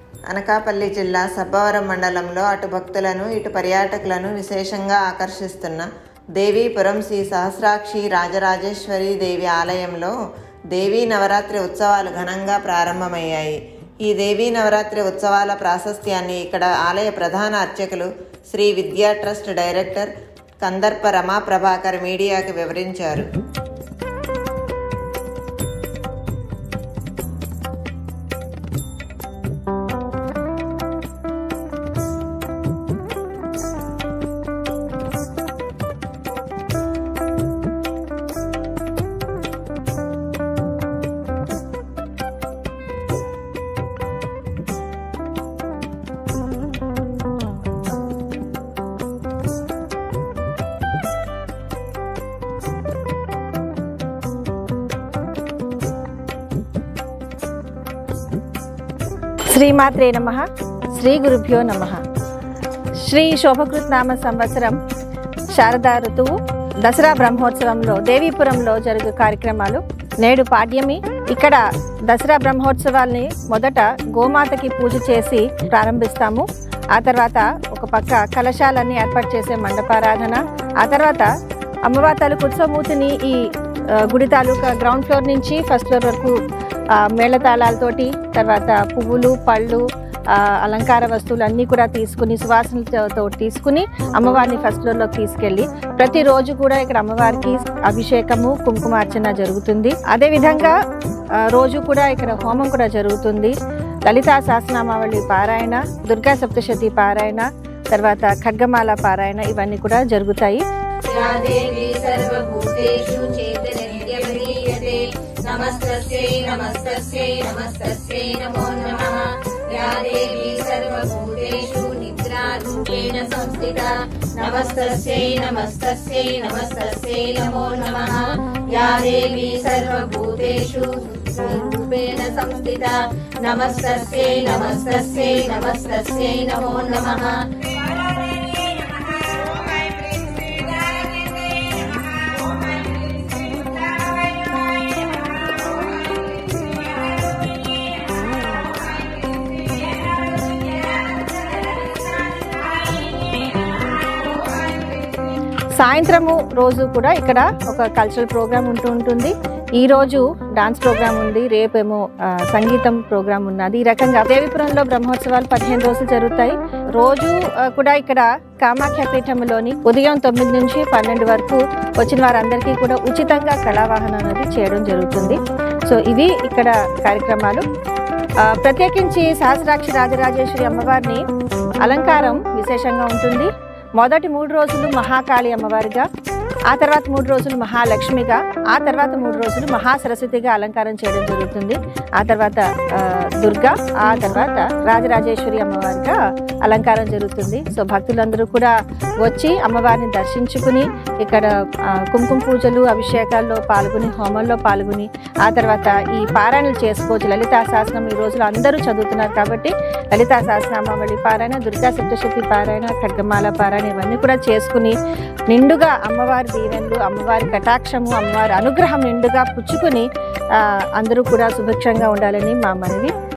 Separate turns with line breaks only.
అనకాపల్లి జిల్లా సబ్బవరం మండలంలో అటు భక్తులను ఇటు పర్యాటకులను విశేషంగా ఆకర్షిస్తున్న దేవీపురం శ్రీ సహస్రాక్షి రాజరాజేశ్వరి దేవి ఆలయంలో దేవీ నవరాత్రి ఉత్సవాలు ఘనంగా ప్రారంభమయ్యాయి ఈ దేవీ నవరాత్రి ఉత్సవాల ప్రాశస్త్యాన్ని ఇక్కడ ఆలయ ప్రధాన అర్చకులు శ్రీ విద్యా ట్రస్ట్ డైరెక్టర్ కందర్ప రమా ప్రభాకర్ మీడియాకు వివరించారు
శ్రీమాత్రే నమ శ్రీ గురుభ్యో నమ శ్రీ శోభకృత్ నామ సంవత్సరం శారదా ఋతువు దసరా బ్రహ్మోత్సవంలో దేవీపురంలో జరుగు కార్యక్రమాలు నేడు పాడ్యమి ఇక్కడ దసరా బ్రహ్మోత్సవాల్ని మొదట గోమాతకి పూజ చేసి ప్రారంభిస్తాము ఆ తర్వాత ఒక పక్క కలశాలన్నీ ఏర్పాటు చేసే మండపారాధన ఆ తర్వాత అమ్మవారి తాలూకు ఉత్సవమూర్తిని ఈ ఆ, గుడి తాలూకా గ్రౌండ్ ఫ్లోర్ నుంచి ఫస్ట్ ఫ్లోర్ వరకు ఆ, మేళతాళాలతోటి తర్వాత పువ్వులు పళ్ళు ఆ, అలంకార వస్తువులు అన్నీ కూడా తీసుకుని సువాసనలతో తీసుకుని అమ్మవారిని ఫస్ట్ ఫ్లోర్లోకి తీసుకెళ్ళి ప్రతిరోజు కూడా ఇక్కడ అమ్మవారికి అభిషేకము కుంకుమార్చన జరుగుతుంది అదేవిధంగా ఆ, రోజు కూడా ఇక్కడ హోమం కూడా జరుగుతుంది లలితా సహస్రనామావళి పారాయణ దుర్గా సప్తశతి పారాయణ తర్వాత ఖడ్గమాల పారాయణ ఇవన్నీ కూడా జరుగుతాయి
या देवी सर्वभूतेषु चेतननित्यमनीयते नमस्तस्यै नमस्तस्यै नमस्तस्यै नमो नमः या देवी सर्वभूतेषु निद्रारूपेण संस्थिता नमस्तस्यै नमस्तस्यै नमस्तस्यै नमो नमः या देवी सर्वभूतेषु रूपेण संस्थिता नमस्तस्यै नमस्तस्यै नमस्तस्यै नमो नमः
సాయంత్రము రోజు కూడా ఇక్కడ ఒక కల్చరల్ ప్రోగ్రామ్ ఉంటూ ఉంటుంది ఈ రోజు డాన్స్ ప్రోగ్రామ్ ఉంది రేపేమో ఆ, సంగీతం ప్రోగ్రామ్ ఉన్నది ఈ రకంగా దేవిపురంలో బ్రహ్మోత్సవాలు పదిహేను రోజులు జరుగుతాయి రోజు ఆ, కూడా ఇక్కడ కామాఖ్య పీఠంలోని ఉదయం తొమ్మిది నుంచి పన్నెండు వరకు వచ్చిన వారందరికీ కూడా ఉచితంగా కళావాహనం అనేది చేయడం జరుగుతుంది సో ఇవి ఇక్కడ కార్యక్రమాలు ఆ, ప్రత్యేకించి సహస్రాక్షి రాజరాజేశ్వరి అమ్మవారిని అలంకారం విశేషంగా ఉంటుంది మొదటి మూడు రోజులు మహాకాళి అమ్మవారిగా ఆ తర్వాత మూడు రోజులు మహాలక్ష్మిగా ఆ తర్వాత మూడు రోజులు మహాసరస్వతిగా అలంకారం చేయడం జరుగుతుంది ఆ తర్వాత ఆ, దుర్గా ఆ తర్వాత రాజరాజేశ్వరి అమ్మవారిగా అలంకారం జరుగుతుంది సో భక్తులందరూ కూడా వచ్చి అమ్మవారిని దర్శించుకుని ఇక్కడ ఆ, కుంకుమ పూజలు అభిషేకాల్లో పాల్గొని హోమంలో పాల్గొని ఆ తర్వాత ఈ పారాయణలు చేసుకోవచ్చు లలితా శాసనం ఈ రోజులు అందరూ చదువుతున్నారు కాబట్టి లలితా సహస్రనామావళి పారాయణ దుర్గా సప్తశతి పారాయణ ఖడ్గమాల పారాయణ ఇవన్నీ కూడా చేసుకుని నిండుగా అమ్మవారి దీవెనలు అమ్మవారి కటాక్షము అమ్మవారి అనుగ్రహం నిండుగా పుచ్చుకుని ఆ, అందరూ కూడా సుభిక్షంగా ఉండాలని మా మనవి